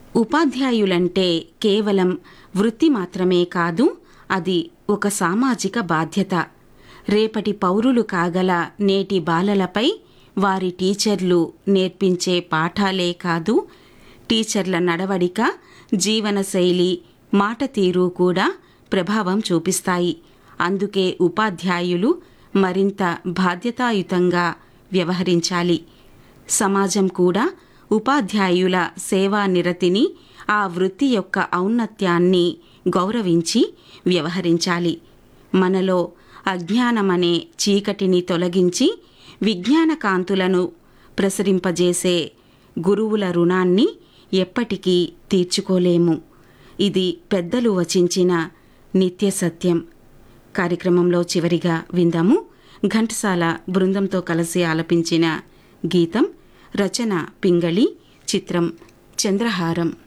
ఉపాధ్యాయులంటే కేవలం వృత్తి మాత్రమే కాదు అది ఒక సామాజిక బాధ్యత రేపటి పౌరులు కాగల నేటి బాలలపై వారి టీచర్లు నేర్పించే పాఠాలే కాదు టీచర్ల నడవడిక జీవనశైలి మాట తీరు కూడా ప్రభావం చూపిస్తాయి అందుకే ఉపాధ్యాయులు మరింత బాధ్యతాయుతంగా వ్యవహరించాలి సమాజం కూడా ఉపాధ్యాయుల సేవా నిరతిని ఆ వృత్తి యొక్క ఔన్నత్యాన్ని గౌరవించి వ్యవహరించాలి మనలో అజ్ఞానమనే చీకటిని తొలగించి విజ్ఞాన కాంతులను ప్రసరింపజేసే గురువుల రుణాన్ని ఎప్పటికీ తీర్చుకోలేము ఇది పెద్దలు వచించిన నిత్య సత్యం కార్యక్రమంలో చివరిగా విందాము ఘంటసాల బృందంతో కలిసి ఆలపించిన గీతం రచన పింగళి చిత్రం చంద్రహారం